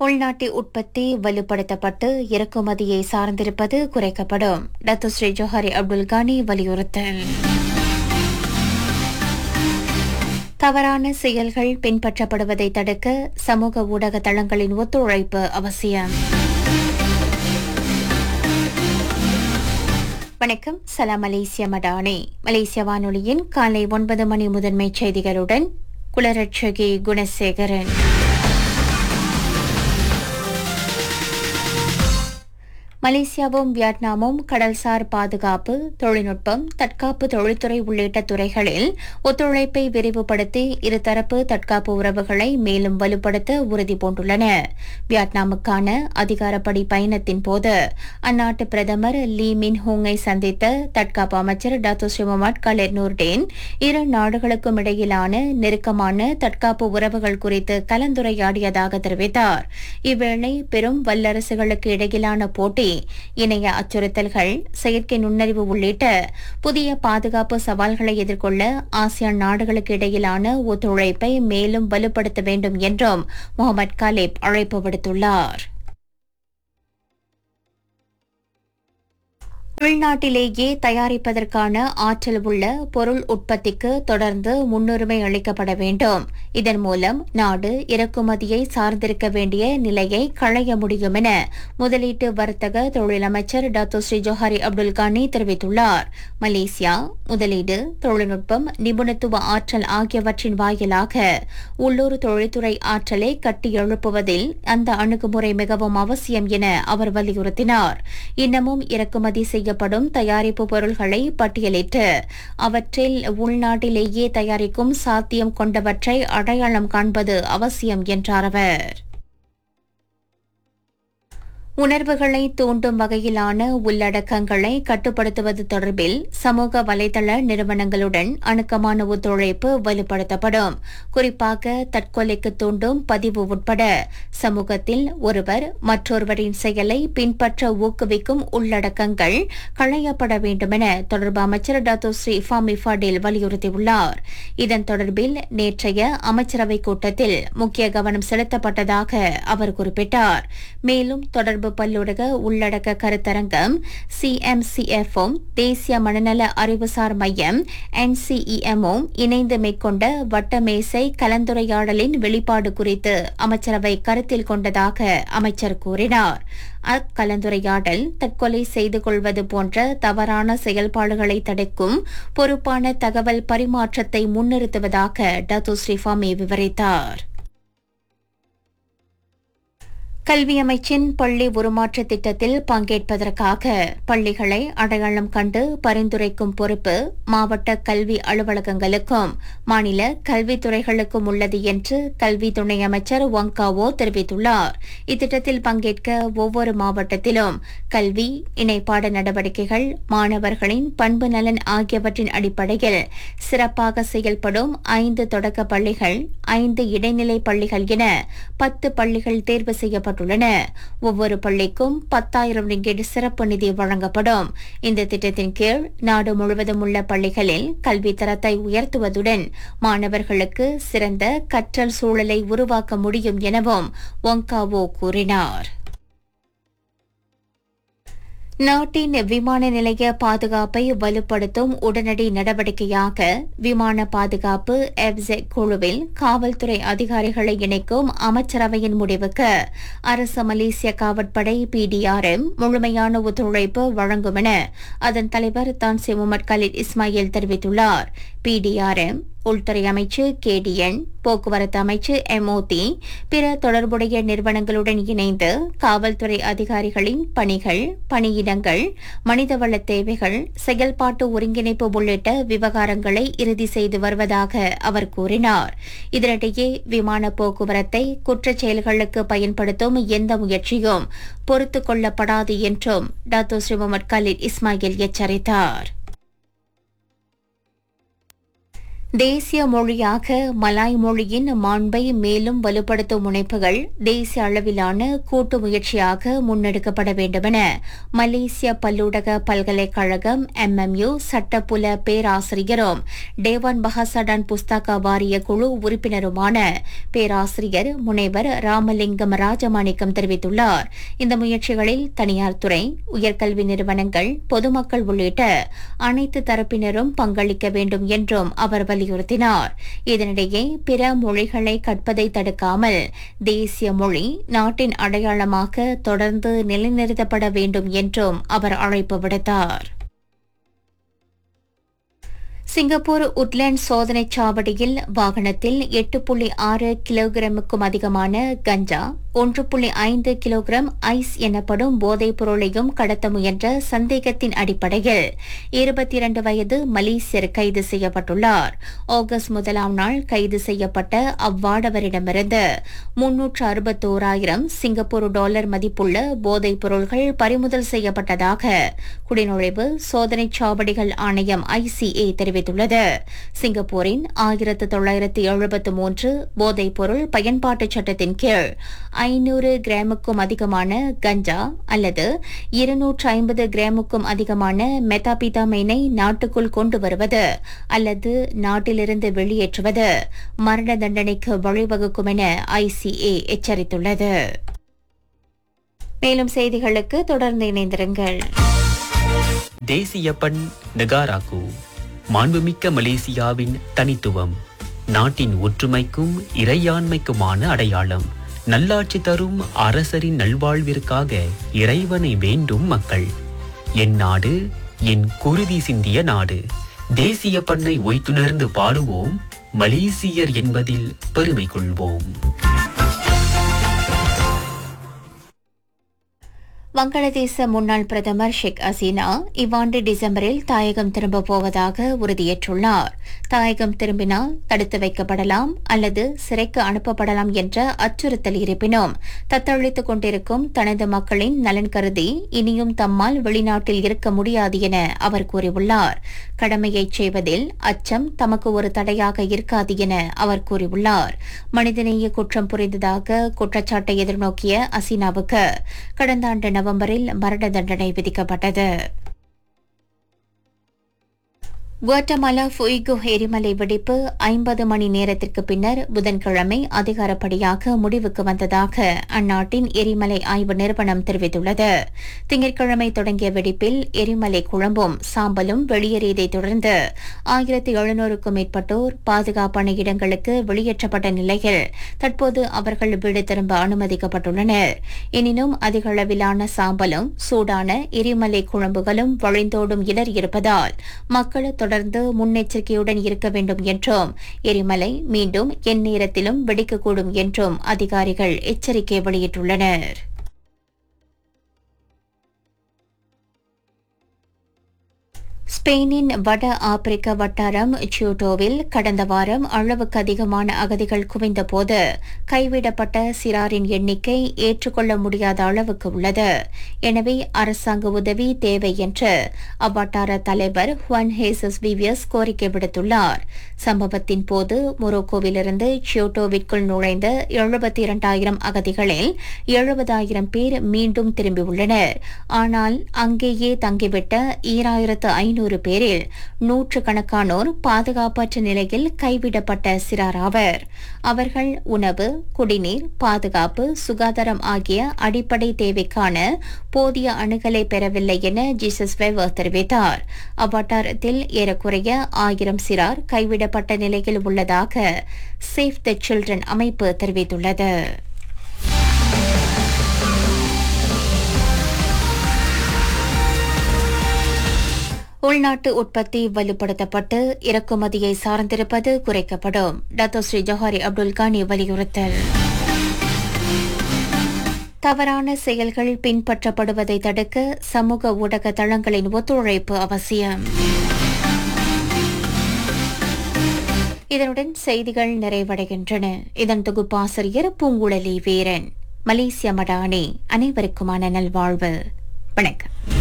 உள்நாட்டு உற்பத்தி வலுப்படுத்தப்பட்டு இறக்குமதியை சார்ந்திருப்பது குறைக்கப்படும் Datuk Sri Johari Abdul Ghani வலியுறுத்தல் தவறான செயல்கள் பின்பற்றப்படுவதை தடுக்க சமூக ஊடக தளங்களின் ஒத்துழைப்பு அவசியம் வணக்கம் சலாம் மலேசிய மடானி மலேசிய வானொலியின் காலை ஒன்பது மணி முதன்மை செய்திகளுடன் குலரட்சகி குணசேகரன் மலேசியாவும் வியட்நாமும் கடல்சார் பாதுகாப்பு தொழில்நுட்பம் தற்காப்பு தொழில்துறை உள்ளிட்ட துறைகளில் ஒத்துழைப்பை விரிவுபடுத்தி இருதரப்பு தற்காப்பு உறவுகளை மேலும் வலுப்படுத்த உறுதி பூண்டுள்ளன வியட்நாமுக்கான அதிகாரப்படி பயணத்தின் போது அந்நாட்டு பிரதமர் லீ மின் ஹூங்கை சந்தித்த தற்காப்பு அமைச்சர் டாக்டர் ஸ்ரீமமட் கலர் நூர்டேன் இரு நாடுகளுக்கும் இடையிலான நெருக்கமான தற்காப்பு உறவுகள் குறித்து கலந்துரையாடியதாக தெரிவித்தார் இவ்வேளை பெரும் வல்லரசுகளுக்கு இடையிலான போட்டி இணைய அச்சுறுத்தல்கள் செயற்கை நுண்ணறிவு உள்ளிட்ட புதிய பாதுகாப்பு சவால்களை எதிர்கொள்ள ஆசியான் நாடுகளுக்கு இடையிலான ஒத்துழைப்பை மேலும் வலுப்படுத்த வேண்டும் என்றும் முகமது காலிப் அழைப்பு விடுத்துள்ளார் உள்நாட்டிலேயே தயாரிப்பதற்கான ஆற்றல் உள்ள பொருள் உற்பத்திக்கு தொடர்ந்து முன்னுரிமை அளிக்கப்பட வேண்டும் இதன் மூலம் நாடு இறக்குமதியை சார்ந்திருக்க வேண்டிய நிலையை களைய முடியும் என முதலீட்டு வர்த்தக தொழில் அமைச்சர் doctor Sri Johari Abdul Ghani தெரிவித்துள்ளார் மலேசியா முதலீடு தொழில்நுட்பம் நிபுணத்துவ ஆற்றல் ஆகியவற்றின் வாயிலாக உள்ளூர் தொழில்துறை ஆற்றலை கட்டியெழுப்புவதில் அந்த அணுகுமுறை மிகவும் அவசியம் என அவர் வலியுறுத்தினார் இன்னமும் இறக்குமதி செய்யப்படும் தயாரிப்பு பொருள்களை பட்டியலிட்டு அவற்றில் உள்நாட்டிலேயே தயாரிக்கும் சாத்தியம் கொண்டவற்றை அடையாளம் காண்பது அவசியம் என்றார் அவர் உணர்வுகளை தூண்டும் வகையிலான உள்ளடக்கங்களை கட்டுப்படுத்துவது தொடர்பில் சமூக வலைதள நிறுவனங்களுடன் அணுக்கமான ஒத்துழைப்பு வலுப்படுத்தப்படும் குறிப்பாக தற்கொலைக்கு தூண்டும் பதிவு உட்பட சமூகத்தில் ஒருவர் மற்றொருவரின் செயலை பின்பற்ற ஊக்குவிக்கும் உள்ளடக்கங்கள் களையப்பட வேண்டும் என தொடர்பு அமைச்சர் டாக்டர் ஸ்ரீ ஃபாமி ஃபடேல் வலியுறுத்தியுள்ளார் இதன் தொடர்பில் நேற்றைய அமைச்சரவைக் கூட்டத்தில் முக்கிய கவனம் செலுத்தப்பட்டதாக அவர் குறிப்பிட்டார் மேலும் தொடர்பு தொடர்பு பல்லுலக உள்ளடக்க கருத்தரங்கம் சிஎம்சிஎஃப்பும் தேசிய மனநல அறிவுசார் மையம் என்சிஇஎம்மும் இணைந்து மேற்கொண்ட வட்டமேசை கலந்துரையாடலின் வெளிப்பாடு குறித்து அமைச்சரவை கருத்தில் கொண்டதாக அமைச்சர் கூறினார் அக்கலந்துரையாடல் தற்கொலை செய்து கொள்வது போன்ற தவறான செயல்பாடுகளை தடுக்கும் பொறுப்பான தகவல் பரிமாற்றத்தை முன்னிறுத்துவதாக டத்து ஸ்ரீஃபாமி விவரித்தார் கல்வி அமைச்சின் பள்ளி உருமாற்ற திட்டத்தில் பங்கேற்பதற்காக பள்ளிகளை அடையாளம் கண்டு பரிந்துரைக்கும் பொறுப்பு மாவட்ட கல்வி அலுவலகங்களுக்கும் மாநில கல்வித்துறைகளுக்கும் உள்ளது என்று கல்வி துணை அமைச்சர் வங்காவோ தெரிவித்துள்ளார் இத்திட்டத்தில் பங்கேற்க ஒவ்வொரு மாவட்டத்திலும் கல்வி இணைப்பாட நடவடிக்கைகள் மாணவர்களின் பண்பு நலன் ஆகியவற்றின் அடிப்படையில் சிறப்பாக செயல்படும் ஐந்து தொடக்க பள்ளிகள் ஐந்து இடைநிலை பள்ளிகள் என பத்து பள்ளிகள் தேர்வு செய்யப்பட்டு செய்யப்பட்டுள்ளன ஒவ்வொரு பள்ளிக்கும் பத்தாயிரம் ரிங்கெட் சிறப்பு நிதி வழங்கப்படும் இந்த திட்டத்தின் கீழ் நாடு முழுவதும் உள்ள பள்ளிகளில் கல்வி தரத்தை உயர்த்துவதுடன் மாணவர்களுக்கு சிறந்த கற்றல் சூழலை உருவாக்க முடியும் எனவும் ஒங்காவோ கூறினார் நாட்டின் விமான நிலைய பாதுகாப்பை வலுப்படுத்தும் உடனடி நடவடிக்கையாக விமான பாதுகாப்பு எப்செக் குழுவில் காவல்துறை அதிகாரிகளை இணைக்கும் அமைச்சரவையின் முடிவுக்கு அரசு மலேசிய காவற்படை பிடிஆர்எம் முழுமையான ஒத்துழைப்பு வழங்கும் என அதன் தலைவர் தான்சி முகமது கலீல் இஸ்மாயில் தெரிவித்துள்ளார் பிடிஆர்எம் உள்துறை அமைச்சு கேடிஎன் போக்குவரத்து அமைச்சு எம்ஓடி பிற தொடர்புடைய நிறுவனங்களுடன் இணைந்து காவல்துறை அதிகாரிகளின் பணிகள் பணியிடங்கள் மனிதவள தேவைகள் செயல்பாட்டு ஒருங்கிணைப்பு உள்ளிட்ட விவகாரங்களை இறுதி செய்து வருவதாக அவர் கூறினார் இதனிடையே விமான போக்குவரத்தை குற்றச் செயல்களுக்கு பயன்படுத்தும் எந்த முயற்சியும் பொறுத்துக் கொள்ளப்படாது என்றும் Dato Sri Mohamed Khalil Ismail எச்சரித்தார் தேசிய மொழியாக மலாய் மொழியின் மாண்பை மேலும் வலுப்படுத்தும் முனைப்புகள் தேசிய அளவிலான கூட்டு முயற்சியாக முன்னெடுக்கப்பட வேண்டுமென மலேசிய பல்லூடக பல்கலைக்கழகம் எம்எம்யூ சட்டப்புல பேராசிரியரும் டேவான் பஹாசடான் புஸ்தக வாரிய குழு உறுப்பினருமான பேராசிரியர் முனைவர் ராமலிங்கம் ராஜமாணிக்கம் தெரிவித்துள்ளார் இந்த முயற்சிகளில் தனியார் துறை உயர்கல்வி நிறுவனங்கள் பொதுமக்கள் உள்ளிட்ட அனைத்து தரப்பினரும் பங்களிக்க வேண்டும் என்றும் அவர் வலியுறுத்தினார் இதனிடையே பிற மொழிகளை கற்பதை தடுக்காமல் தேசிய மொழி நாட்டின் அடையாளமாக தொடர்ந்து நிலைநிறுத்தப்பட வேண்டும் என்றும் அவர் அழைப்பு விடுத்தார் சிங்கப்பூர் உட்லேண்ட் சோதனைச் சாவடியில் வாகனத்தில் எட்டு புள்ளி ஆறு கிலோகிராமுக்கும் அதிகமான கஞ்சா ஒன்று புள்ளி ஐந்து கிலோகிராம் ஐஸ் எனப்படும் போதைப் பொருளையும் கடத்த முயன்ற சந்தேகத்தின் அடிப்படையில் இருபத்தி இரண்டு வயது மலேசியர் கைது செய்யப்பட்டுள்ளார் ஆகஸ்ட் முதலாம் நாள் கைது செய்யப்பட்ட அவ்வாடவரிடமிருந்து முன்னூற்று அறுபத்தோராயிரம் சிங்கப்பூர் டாலர் மதிப்புள்ள போதைப் பொருள்கள் பறிமுதல் செய்யப்பட்டதாக குடிநுழைவு சோதனைச் சாவடிகள் ஆணையம் ஐசிஏ தெரிவித்துள்ளது சிங்கப்பூரின் ஆயிரத்து தொள்ளாயிரத்து எழுபத்து மூன்று போதைப் பொருள் பயன்பாட்டுச் சட்டத்தின் கீழ் ஐநூறு கிராமுக்கும் அதிகமான கஞ்சா அல்லது இருநூற்று ஐம்பது கிராமுக்கும் அதிகமான மெத்தாபிதாமைனை நாட்டுக்குள் கொண்டு வருவது அல்லது நாட்டிலிருந்து வெளியேற்றுவது மரண தண்டனைக்கு வழிவகுக்கும் என ஐசிஏ எச்சரித்துள்ளது மேலும் செய்திகளுக்கு தொடர்ந்து இணைந்திருங்கள் தேசிய பண் நெகாராக்கு மாண்புமிக்க மலேசியாவின் தனித்துவம் நாட்டின் ஒற்றுமைக்கும் இறையாண்மைக்குமான அடையாளம் நல்லாட்சி தரும் அரசரின் நல்வாழ்விற்காக இறைவனை வேண்டும் மக்கள் என் நாடு என் குருதி சிந்திய நாடு தேசிய பண்ணை ஒய்த்துணர்ந்து பாடுவோம் மலேசியர் என்பதில் பெருமை கொள்வோம் வங்காளதேச முன்னாள் பிரதமர் ஷேக் ஹசீனா இவ்வாண்டு டிசம்பரில் தாயகம் திரும்பப் போவதாக உறுதியேற்றுள்ளார் தாயகம் திரும்பினால் தடுத்து வைக்கப்படலாம் அல்லது சிறைக்கு அனுப்பப்படலாம் என்ற அச்சுறுத்தல் இருப்பினும் தத்தளித்துக் கொண்டிருக்கும் தனது மக்களின் நலன் கருதி இனியும் தம்மால் வெளிநாட்டில் இருக்க முடியாது என அவர் கூறியுள்ளார் கடமையைச் செய்வதில் அச்சம் தமக்கு ஒரு தடையாக இருக்காது என அவர் கூறியுள்ளார் மனிதநேய குற்றம் புரிந்ததாக குற்றச்சாட்டை எதிர்நோக்கிய அசீனாவுக்கு கடந்த ஆண்டு நவம்பரில் மரண தண்டனை விதிக்கப்பட்டது குவாட்டமாலா ஃபுய்கோ எரிமலை வெடிப்பு ஐம்பது மணி நேரத்திற்கு பின்னர் புதன்கிழமை அதிகாரப்படியாக முடிவுக்கு வந்ததாக அந்நாட்டின் எரிமலை ஆய்வு நிறுவனம் தெரிவித்துள்ளது திங்கட்கிழமை தொடங்கிய வெடிப்பில் எரிமலை குழம்பும் சாம்பலும் வெளியேறியதைத் தொடர்ந்து ஆயிரத்தி எழுநூறுக்கும் மேற்பட்டோர் பாதுகாப்பான இடங்களுக்கு வெளியேற்றப்பட்ட நிலையில் தற்போது அவர்கள் வீடு திரும்ப அனுமதிக்கப்பட்டுள்ளனர் எனினும் அதிக அளவிலான சாம்பலும் சூடான எரிமலை குழம்புகளும் வழிந்தோடும் இடர் இருப்பதால் மக்கள் தொடர்ந்து முன்னெச்சரிக்கையுடன் இருக்க வேண்டும் என்றும் எரிமலை மீண்டும் எந்நேரத்திலும் வெடிக்கக்கூடும் என்றும் அதிகாரிகள் எச்சரிக்கை வெளியிட்டுள்ளனர் ஸ்பெயினின் வட ஆப்பிரிக்க வட்டாரம் சியூட்டோவில் கடந்த வாரம் அளவுக்கு அதிகமான அகதிகள் குவிந்தபோது கைவிடப்பட்ட சிறாரின் எண்ணிக்கை ஏற்றுக்கொள்ள முடியாத அளவுக்கு உள்ளது எனவே அரசாங்க உதவி தேவை என்று அவ்வட்டார தலைவர் ஹுவான் ஹேசஸ் விவியஸ் கோரிக்கை விடுத்துள்ளார் சம்பவத்தின் போது மொரோக்கோவிலிருந்து சியோட்டோவிற்குள் நுழைந்த எழுபத்தி இரண்டாயிரம் அகதிகளில் எழுபதாயிரம் பேர் மீண்டும் திரும்பியுள்ளனர் ஆனால் அங்கேயே தங்கிவிட்ட ஈராயிரத்து ஐநூறு பேரில் நூற்றுக்கணக்கானோர் பாதுகாப்பற்ற நிலையில் கைவிடப்பட்ட சிறார் ஆவர் அவர்கள் உணவு குடிநீர் பாதுகாப்பு சுகாதாரம் ஆகிய அடிப்படை தேவைக்கான போதிய அணுகலை பெறவில்லை என ஜீசஸ் வெவர் தெரிவித்தார் அவ்வட்டாரத்தில் ஏறக்குறைய ஆயிரம் சிறார் கைவிடப்பட்ட நிலையில் உள்ளதாக சேவ் த சில்ட்ரன் அமைப்பு தெரிவித்துள்ளது உள்நாட்டு உற்பத்தி வலுப்படுத்தப்பட்டு இறக்குமதியை சார்ந்திருப்பது குறைக்கப்படும் Dato Sri Johari Abdul Ghani வலியுறுத்தல் தவறான செயல்கள் பின்பற்றப்படுவதை தடுக்க சமூக ஊடக தளங்களின் ஒத்துழைப்பு அவசியம் இதனுடன் செய்திகள் நிறைவடைகின்றன இதன் தொகுப்பாசிரியர் பூங்குழலி வீரன் மலேசிய மடானி அனைவருக்குமான நல்வாழ்வு வணக்கம்